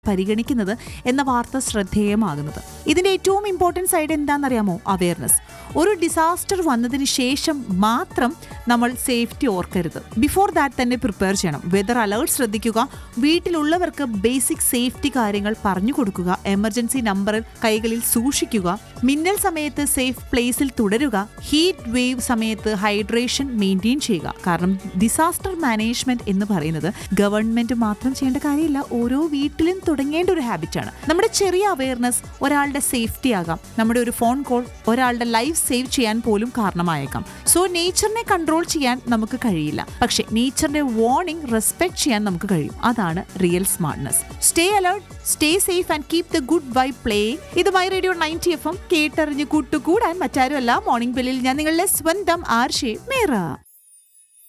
പരിഗണിക്കുന്നത് എന്ന വാർത്ത ശ്രദ്ധേയമാകുന്നത് ഇതിന്റെ ഏറ്റവും ഇമ്പോർട്ടൻറ്റ് സൈഡ് എന്താണെന്നറിയാമോ അവയർനെസ് ഒരു ഡിസാസ്റ്റർ വന്നതിന് ശേഷം മാത്രം നമ്മൾ സേഫ്റ്റി ഓർക്കരുത് ബിഫോർ ദാറ്റ് തന്നെ പ്രിപ്പയർ ചെയ്യണം വെതർ അലേർട്ട് ശ്രദ്ധിക്കുക വീട്ടിലുള്ളവർക്ക് ബേസിക് സേഫ്റ്റി കാര്യങ്ങൾ പറഞ്ഞു കൊടുക്കുക എമർജൻസി നമ്പറിൽ കൈകളിൽ സൂക്ഷിക്കുക മിന്നൽ സമയത്ത് സേഫ് പ്ലേസിൽ തുടരുക ഹീറ്റ് വേവ് സമയത്ത് ഹൈഡ്രേഷൻ മെയിൻറ്റെയിൻ ചെയ്യുക കാരണം ഡിസാസ്റ്റർ മാനേജ്മെന്റ് എന്ന് പറയുന്നത് ഗവൺമെന്റ് മാത്രം ചെയ്യേണ്ട കാര്യമില്ല ഓരോ വീട്ടിലും തുടങ്ങേണ്ട ഒരു ഹാബിറ്റാണ് നമ്മുടെ ചെറിയ അവയർനെസ് ഒരാളുടെ സേഫ്റ്റി ആകാം നമ്മുടെ ഒരു ഫോൺ കോൾ ഒരാളുടെ ലൈഫ് സേവ് ചെയ്യാൻ പോലും കാരണമായേക്കാം സോ നേച്ചറിനെ കൺട്രോൾ ചെയ്യാൻ നമുക്ക് കഴിയില്ല പക്ഷേ നേച്ചറിന്റെ വാർണിംഗ് റെസ്പെക്ട് ചെയ്യാൻ നമുക്ക് കഴിയും അതാണ് real smartness stay alert stay safe and keep the good vibe playing ഇതുമായി റേഡിയോ നയൻറ്റി എഫ് എം കേട്ടറിഞ്ഞ് കൂട്ടുകൂടാൻ മറ്റാരുമല്ല മോർണിംഗ് ബെല്ലിൽ ഞാൻ നിങ്ങളുടെ സ്വന്തം ആർഷേ മേറ